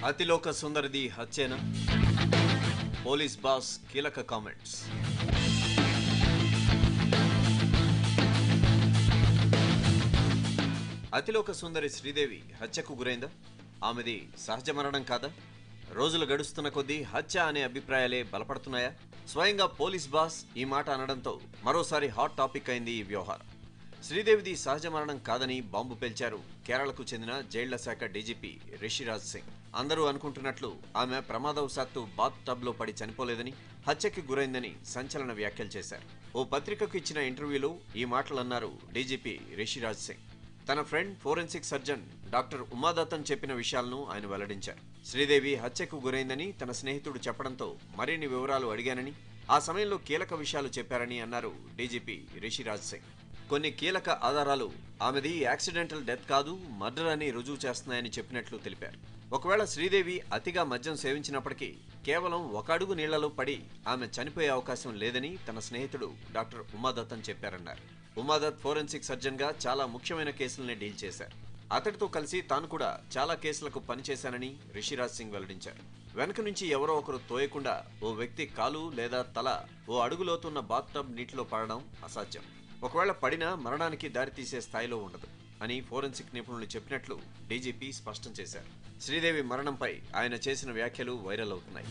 అతిలోక సుందరిది హత్యేనా police boss కీలక కామెంట్స్ అతిలోక సుందరి శ్రీదేవి హత్యకు గురైందా ఆమెది సహజ మరణం కాదా రోజులు గడుస్తున్న కొద్దీ హత్య అనే అభిప్రాయాలే బలపడుతున్నాయా స్వయంగా పోలీస్ బాస్ ఈ మాట అనడంతో మరోసారి హాట్ టాపిక్ అయింది ఈ వ్యవహారం శ్రీదేవిది సహజ మరణం కాదని బాంబు పేల్చారు కేరళకు చెందిన జైళ్ల శాఖ డీజీపీ రిషిరాజ్ సింగ్ అందరూ అనుకుంటున్నట్లు ఆమె ప్రమాదవశాత్తు బాత్ టబ్లో పడి చనిపోలేదని హత్యకి గురైందని సంచలన వ్యాఖ్యలు చేశారు ఓ పత్రికకు ఇచ్చిన ఇంటర్వ్యూలో ఈ మాటలన్నారు డీజీపీ రిషిరాజ్ సింగ్ తన friend forensic surgeon doctor Umadathan చెప్పిన విషయాలను ఆయన వెల్లడించారు శ్రీదేవి హత్యకు గురైందని తన స్నేహితుడు చెప్పడంతో మరిన్ని వివరాలు అడిగానని ఆ సమయంలో కీలక విషయాలు చెప్పారని అన్నారు డీజీపీ రిషిరాజ్ సింగ్ కొన్ని కీలక ఆధారాలు ఆమెది యాక్సిడెంటల్ డెత్ కాదు మర్డర్ అని రుజువు చేస్తున్నాయని చెప్పినట్లు తెలిపారు ఒకవేళ శ్రీదేవి అతిగా మద్యం సేవించినప్పటికీ కేవలం ఒక అడుగు నీళ్లలో పడి ఆమె చనిపోయే అవకాశం లేదని తన స్నేహితుడు డాక్టర్ ఉమాదత్తన్ చెప్పారన్నారు ఉమాదత్ ఫోరెన్సిక్ సర్జన్ గా చాలా ముఖ్యమైన కేసుల్ని డీల్ చేశారు అతడితో కలిసి తాను కూడా చాలా కేసులకు పనిచేశానని రిషిరాజ్ సింగ్ వెల్లడించారు వెనక నుంచి ఎవరో ఒకరు తోయకుండా ఓ వ్యక్తి కాలు లేదా తల ఓ అడుగు లోతున్న బాత్టబ్ నీటిలో పడడం అసాధ్యం ఒకవేళ పడినా మరణానికి దారితీసే స్థాయిలో ఉండదు అని ఫోరెన్సిక్ నిపుణులు చెప్పినట్లు డీజీపీ స్పష్టం చేశారు శ్రీదేవి మరణంపై ఆయన చేసిన వ్యాఖ్యలు వైరల్ అవుతున్నాయి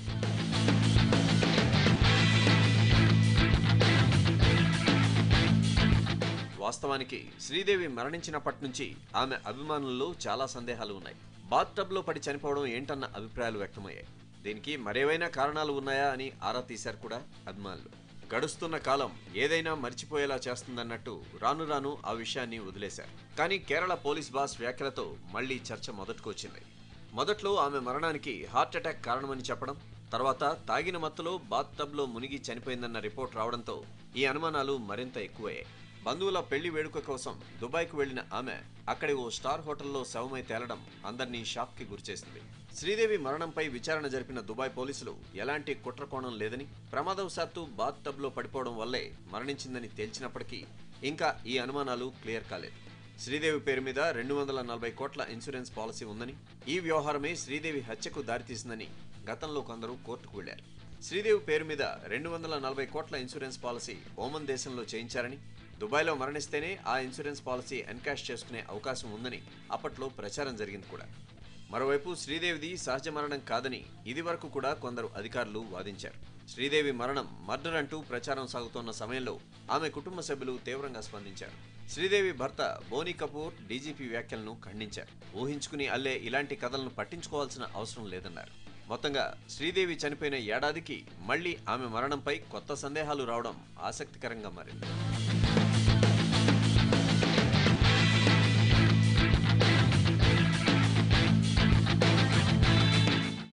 వాస్తవానికి శ్రీదేవి మరణించినప్పటి నుంచి ఆమె అభిమానుల్లో చాలా సందేహాలు ఉన్నాయి బాత్ టబ్లో పడి చనిపోవడం ఏంటన్న అభిప్రాయాలు వ్యక్తమయ్యాయి దీనికి మరేవైనా కారణాలు ఉన్నాయా అని ఆరా తీశారు కూడా అభిమానులు గడుస్తున్న కాలం ఏదైనా మర్చిపోయేలా చేస్తుందన్నట్టు రాను రాను ఆ విషయాన్ని వదిలేశారు కానీ కేరళ పోలీస్ బాస్ వ్యాఖ్యలతో మళ్లీ చర్చ మొదటికి వచ్చింది మొదట్లో ఆమె మరణానికి హార్ట్ అటాక్ కారణమని చెప్పడం తర్వాత తాగిన మత్తులో బాత్ టబ్లో మునిగి చనిపోయిందన్న రిపోర్ట్ రావడంతో ఈ అనుమానాలు మరింత ఎక్కువయ్యాయి బంధువుల పెళ్లి వేడుక కోసం దుబాయ్కు వెళ్లిన ఆమె అక్కడి ఓ స్టార్ హోటల్లో శవమై తేలడం అందరినీ షాక్కి గురిచేసింది శ్రీదేవి మరణంపై విచారణ జరిపిన దుబాయ్ పోలీసులు ఎలాంటి కుట్రకోణం లేదని ప్రమాదవశాత్తు బాత్ టబ్లో పడిపోవడం వల్లే మరణించిందని తేల్చినప్పటికీ ఇంకా ఈ అనుమానాలు క్లియర్ కాలేదు శ్రీదేవి పేరు మీద రెండు వందల నలభై కోట్ల ఇన్సూరెన్స్ పాలసీ ఉందని ఈ వ్యవహారమే శ్రీదేవి హత్యకు దారితీసిందని గతంలో కొందరు కోర్టుకు వెళ్లారు శ్రీదేవి పేరు మీద రెండు వందల నలభై కోట్ల ఇన్సూరెన్స్ పాలసీ ఓమన్ దేశంలో చేయించారని దుబాయ్లో మరణిస్తేనే ఆ ఇన్సూరెన్స్ పాలసీ ఎన్కాష్ చేసుకునే అవకాశం ఉందని అప్పట్లో ప్రచారం జరిగింది కూడా మరోవైపు శ్రీదేవిది సహజ మరణం కాదని ఇది వరకు కూడా కొందరు అధికారులు వాదించారు శ్రీదేవి మరణం మర్డర్ అంటూ ప్రచారం సాగుతోన్న సమయంలో ఆమె కుటుంబ సభ్యులు తీవ్రంగా స్పందించారు శ్రీదేవి భర్త బోనీ కపూర్ డీజీపీ వ్యాఖ్యలను ఖండించారు ఊహించుకుని అల్లే ఇలాంటి కథలను పట్టించుకోవాల్సిన అవసరం లేదన్నారు మొత్తంగా శ్రీదేవి చనిపోయిన ఏడాదికి మళ్లీ ఆమె మరణంపై కొత్త సందేహాలు రావడం ఆసక్తికరంగా మారింది